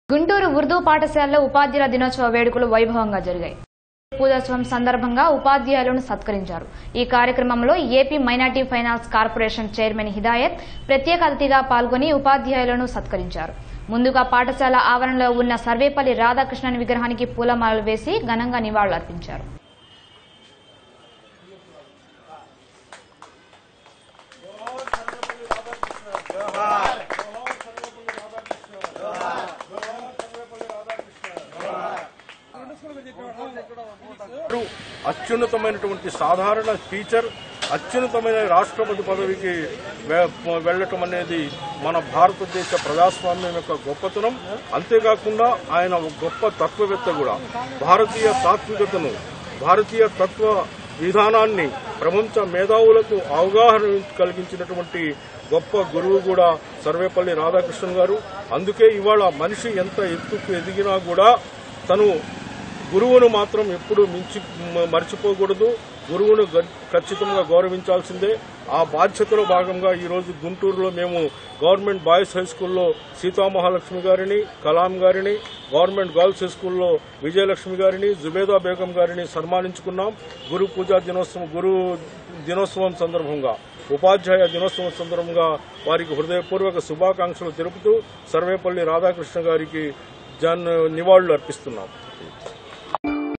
గుంటూరు ఉర్దూ పాఠశాలలో ఉపాధ్యాయుల దినోత్సవ వేడుకలు వైభవంగా జరిగాయి పూజోత్సవం సందర్భంగా ఉపాధ్యాయులను సత్కరించారు ఈ కార్యక్రమంలో AP minority finance corporation chairman Hidayat ప్రత్యేక అతిథిగా పాల్గొని ఉపాధ్యాయులను సత్కరించారు ముందుగా పాఠశాల ఆవరణలో ఉన్న సర్వేపల్లి రాధాకృష్ణన్ విగ్రహానికి పూలమాలలు వేసి ఘనంగా నివాళులర్పించారు వారు అత్యున్నతమైనటువంటి సాధారణ టీచర్ అత్యున్నతమైన రాష్ట్రపతి పదవికి వె- వెళ్ళటం అనేది మన భారతదేశ ప్రజాస్వామ్యం యొక్క గొప్పతనం అంతేకాకుండా ఆయన ఒక గొప్ప తత్వవేత్త కూడా భారతీయ తాత్వికతను భారతీయ తత్వ విధానాన్ని ప్రపంచ మేధావులకు అవగాహన కలిగించినటువంటి గొప్ప గురువు కూడా సర్వేపల్లి రాధాకృష్ణన్ గారు అందుకే ఇవాళ మనిషి ఎంత ఎత్తుకు ఎదిగినా కూడా తను గురువును మాత్రం ఎప్పుడూ మించి మ- మర్చిపోకూడదు గురువును గ- ఖచ్చితంగా గౌరవించాల్సిందే ఆ బాధ్యతలో భాగంగా ఈరోజు గుంటూరులో మేము గవర్నమెంట్ బాయ్స్ హై స్కూల్లో సీతామహాలక్ష్మి గారిని కలాం గారిని గవర్నమెంట్ గర్ల్స్ హై స్కూల్లో విజయలక్ష్మి గారిని జుబేదా బేగం గారిని సన్మానించుకున్నాం గురు పూజా దినోత్సవం గురు దినోత్సవం సందర్భంగా ఉపాధ్యాయ దినోత్సవం సందర్భంగా వారికి హృదయపూర్వక శుభాకాంక్షలు తెలుపుతూ సర్వేపల్లి రాధాకృష్ణ గారికి జన్ నివాళులు అర్పిస్తున్నాం